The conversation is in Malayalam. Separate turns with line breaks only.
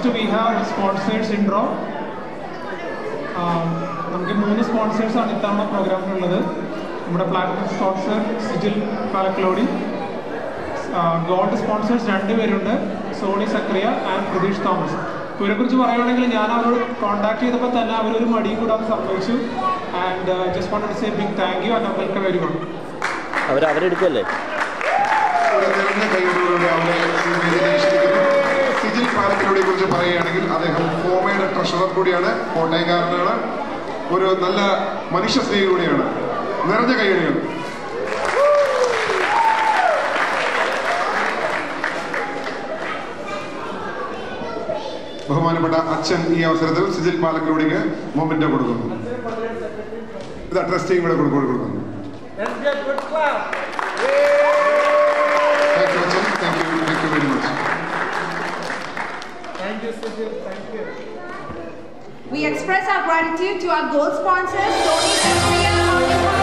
next we have sponsors intro നമുക്ക് മൂന്ന് സ്പോൺസേഴ്സ് ആണ് ഇത്തവണ പ്രോഗ്രാമിനുള്ളത് നമ്മുടെ platinum sponsor Sijil Palakkalodi gold sponsors രണ്ടുപേരുണ്ട് സോണി സക്രിയ ആൻഡ് പ്രതീഷ് തോമസ് ഇവരെ കുറിച്ച് പറയുകയാണെങ്കിൽ ഞാൻ അവരോട് കോൺടാക്ട് ചെയ്തപ്പോൾ തന്നെ അവരൊരു മടിയും കൂടാതെ സമ്മതിച്ചു and just want to say big thank you and welcome very good
അവർ അവരെടുക്കല്ലേ
ഒരു നിറഞ്ഞ കൈകളോടുകൂടി അവരെ വിശദീകരിക്കുന്നു സിജിൽ പാലക്കിനോടെ കുറിച്ച് പറയുകയാണെങ്കിൽ അദ്ദേഹം ഫോമയുടെ ട്രഷറർ കൂടിയാണ് കോട്ടയംകാരനാണ് ഒരു നല്ല മനുഷ്യ സ്നേഹി കൂടിയാണ് നിറഞ്ഞ കൈയടികൾ ബഹുമാനപ്പെട്ട അച്ഛൻ ഈ അവസരത്തിൽ സിജിൽ പാലക്കിനോടിക്ക് മൊമെന്റ് കൊടുക്കുന്നു ഇത് ട്രസ്റ്റിയും കൂടെ കൊടു- കൊടുക്കുന്നു താങ്ക് യു അച്ഛൻ thank you thank you very much
We express our gratitude to our gold sponsors, Sony Sakriya,